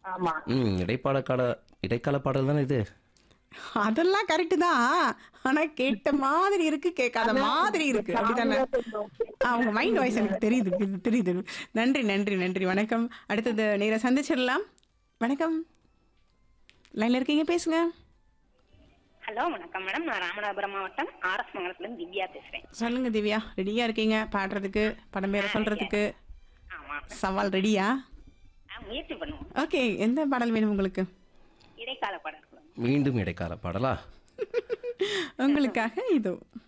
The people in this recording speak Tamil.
ஆமா ம் இடைப்பாட கால இடைக்கால பாடல் தானே இது அதெல்லாம் கரெக்ட் தான் ஆனா கேட்ட மாதிரி இருக்கு கேட்காத மாதிரி இருக்கு அப்படிதானே அவங்க மைண்ட் வாய்ஸ் எனக்கு தெரியுது இது தெரியுது நன்றி நன்றி நன்றி வணக்கம் அடுத்தது நேரா சந்திச்சிடலாம் வணக்கம் லைன்ல இருக்கீங்க பேசுங்க ஹலோ வணக்கம் மேடம் நான் ராமநாதபுரம் மாவட்டம் ஆர்எஸ் மங்கலத்துலேருந்து திவ்யா பேசுறேன் சொல்லுங்க திவ்யா ரெடியா இருக்கீங்க பாடுறதுக்கு படம் பேரை சொல்றதுக்கு ஆமா சவால் ரெடியா ஆ, முயற்சி பண்ணுவோம் ஓகே எந்த பாடல் வேணும் உங்களுக்கு இடைக்கால பாடல் மீண்டும் இடைக்கால பாடலா உங்களுக்காக இதோ